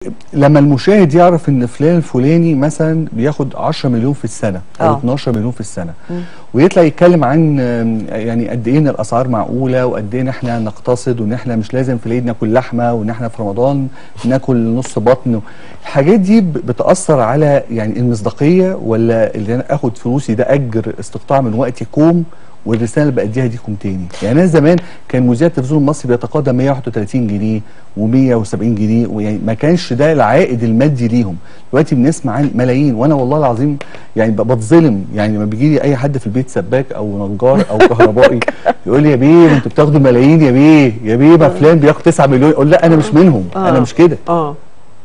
لما المشاهد يعرف ان فلان الفلاني مثلا بياخد 10 مليون في السنه او آه. 12 مليون في السنه ويطلع يتكلم عن آم، يعني قد ايه ان الاسعار معقوله وقد ايه ان احنا نقتصد وان احنا مش لازم في العيد ناكل لحمه وان احنا في رمضان ناكل نص بطن الحاجات دي ب- بتاثر على يعني المصداقيه ولا اللي انا اخد فلوسي ده اجر استقطاع من وقتي كوم والرساله اللي باديها دي كوم تاني يعني انا زمان كان مذيع التلفزيون المصري بيتقاضى 131 جنيه و170 جنيه ويعني ما كانش ده العائد المادي ليهم دلوقتي بنسمع عن ملايين وانا والله العظيم يعني ب- بتظلم يعني لما بيجي لي اي حد في البيت سباك او نجار او كهربائي يقول لي يا بيه انتوا بتاخدوا ملايين يا بيه يا بيه ما فلان بياخد 9 مليون اقول لا انا مش منهم انا مش كده اه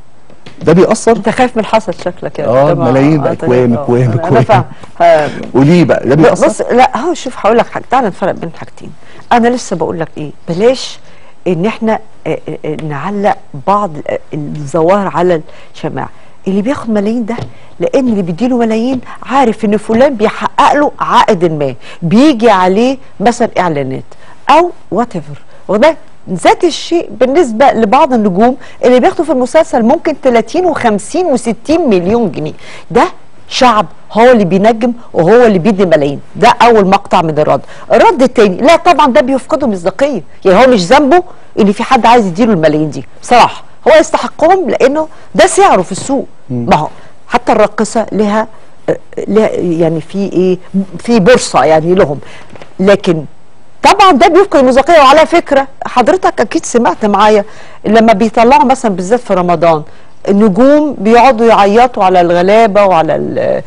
ده بيأثر انت خايف من الحسد شكلك يعني آه، طبعاً. ملايين بقى، طبعاً. كوام، آه. كوام، انا كوام. فاهم آه، وليه بقى ده بيأثر بص لا هو شوف هقول لك حاجه تعالى نفرق بين حاجتين انا لسه بقول لك ايه بلاش ان احنا آه، آه، نعلق بعض آه، الظواهر على الشماعه اللي بياخد ملايين ده لان اللي بيديله ملايين عارف ان فلان بيحقق له عائد ما بيجي عليه مثلا اعلانات او وات ايفر وده ذات الشيء بالنسبه لبعض النجوم اللي بياخدوا في المسلسل ممكن 30 و50 و60 مليون جنيه ده شعب هو اللي بينجم وهو اللي بيدي ملايين ده اول مقطع من الرد الرد التاني لا طبعا ده بيفقده مصداقيه يعني هو مش ذنبه ان في حد عايز يديله الملايين دي بصراحه هو يستحقهم لانه ده سعره في السوق ما هو حتى الراقصه لها آه، لها يعني في ايه في بورصه يعني لهم لكن طبعا ده بيفقد المصداقيه وعلى فكره حضرتك اكيد سمعت معايا لما بيطلعوا مثلا بالذات في رمضان النجوم بيقعدوا يعيطوا على الغلابه وعلى ال-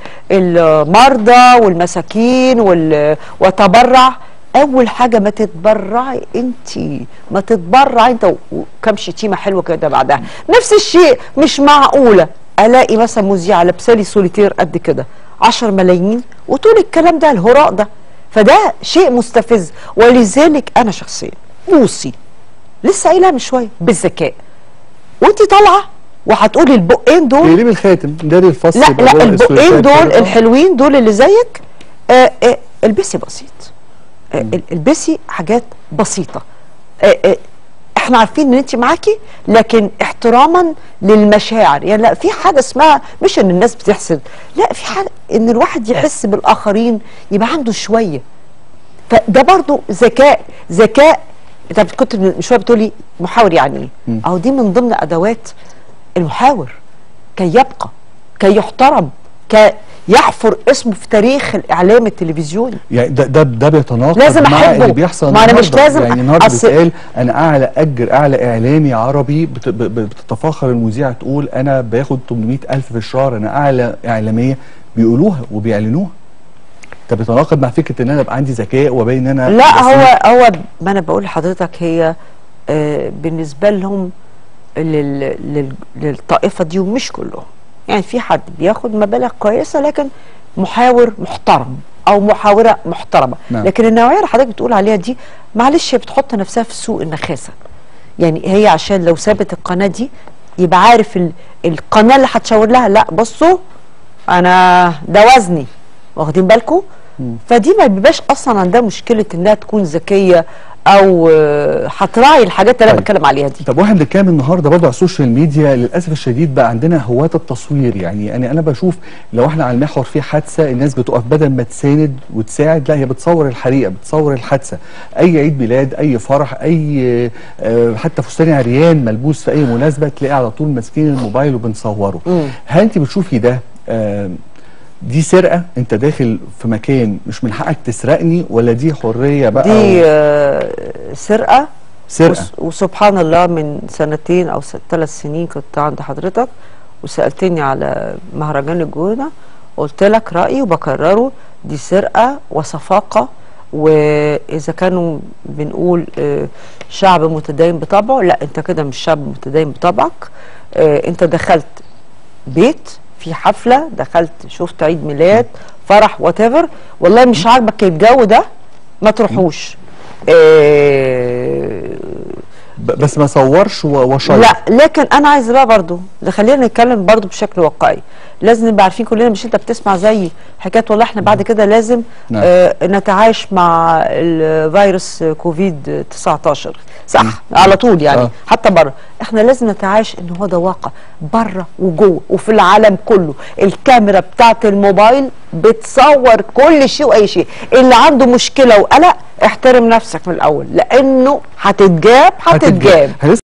المرضى والمساكين وال- وتبرع اول حاجه ما تتبرعي انت ما تتبرعي انت وكم شتيمه حلوه كده بعدها نفس الشيء مش معقوله الاقي مثلا مذيعه لابسالي سوليتير قد كده 10 ملايين وتقول الكلام ده الهراء ده فده شيء مستفز ولذلك انا شخصيا اوصي لسه قايلها من شويه بالذكاء وانت طالعه وهتقولي البقين دول يقلب الخاتم داري الفص لا يبقى لا جوه البقين السويتات دول كده. الحلوين دول اللي زيك آه آه البسي بسيط آه ال- البسي حاجات بسيطه آه آه احنا عارفين ان انت معاكي لكن احتراما للمشاعر يعني لا في حاجه اسمها مش ان الناس بتحسد لا في حاجه ان الواحد يحس بالاخرين يبقى عنده شويه فده برضو ذكاء ذكاء انت كنت من شويه بتقولي محاور يعني ايه اهو دي من ضمن ادوات المحاور كي يبقى كي يحترم كي يحفر اسمه في تاريخ الاعلام التلفزيوني يعني ده ده ده بيتناقض لازم مع أحبه. اللي بيحصل ما أنا مش النهاردة. لازم يعني النهارده أصل- بيتقال انا اعلى اجر اعلى اعلامي عربي بت- ب- ب- بتتفاخر المذيعه تقول انا باخد 800 الف في الشهر انا اعلى اعلاميه بيقولوها وبيعلنوها ده بيتناقض مع فكره ان انا يبقى عندي ذكاء وبين ان انا لا بسيط. هو هو ما انا بقول لحضرتك هي آه بالنسبه لهم لل لل للطائفه دي ومش كلهم يعني في حد بياخد مبالغ كويسه لكن محاور محترم او محاوره محترمه نعم. لكن النوعيه اللي حضرتك بتقول عليها دي معلش هي بتحط نفسها في سوق النخاسه يعني هي عشان لو سابت القناه دي يبقى عارف ال- القناه اللي هتشاور لها لا بصوا انا ده وزني واخدين بالكم فدي ما بيبقاش اصلا عندها مشكله انها تكون ذكيه او آه، هتراعي الحاجات اللي انا طيب. بتكلم عليها دي طب واحنا بنتكلم النهارده برضه على السوشيال ميديا للاسف الشديد بقى عندنا هواة التصوير يعني انا انا بشوف لو احنا على المحور في حادثه الناس بتقف بدل ما تساند وتساعد لا هي بتصور الحريقه بتصور الحادثه اي عيد ميلاد اي فرح اي آه، حتى فستان عريان ملبوس في اي مناسبه تلاقي على طول ماسكين الموبايل وبنصوره هل انت بتشوفي ده آه، دي سرقه انت داخل في مكان مش من حقك تسرقني ولا دي حريه بقى دي و- آه، سرقه سرقه وس- وسبحان الله من سنتين او ثلاث سنين كنت عند حضرتك وسالتني على مهرجان الجونه قلت لك رايي وبكرره دي سرقه وصفاقه واذا كانوا بنقول آه، شعب متدين بطبعه لا انت كده مش شعب متدين بطبعك آه، انت دخلت بيت في حفله دخلت شفت عيد ميلاد فرح وات والله مش عاجبك الجو ده ما تروحوش آه، ب- بس ما صورش و- وشير لا لكن انا عايزه بقى برضو ده خلينا نتكلم برضو بشكل واقعي لازم نبقى عارفين كلنا مش انت بتسمع زي حكايه والله احنا بعد كده لازم نعم. آه نتعايش مع الفيروس كوفيد 19 صح على طول يعني آه. حتى بره احنا لازم نتعايش ان هو ده واقع بره وجوه وفي العالم كله الكاميرا بتاعت الموبايل بتصور كل شيء واي شيء اللي عنده مشكله وقلق احترم نفسك من الاول لانه هتتجاب هتتجاب هنسمع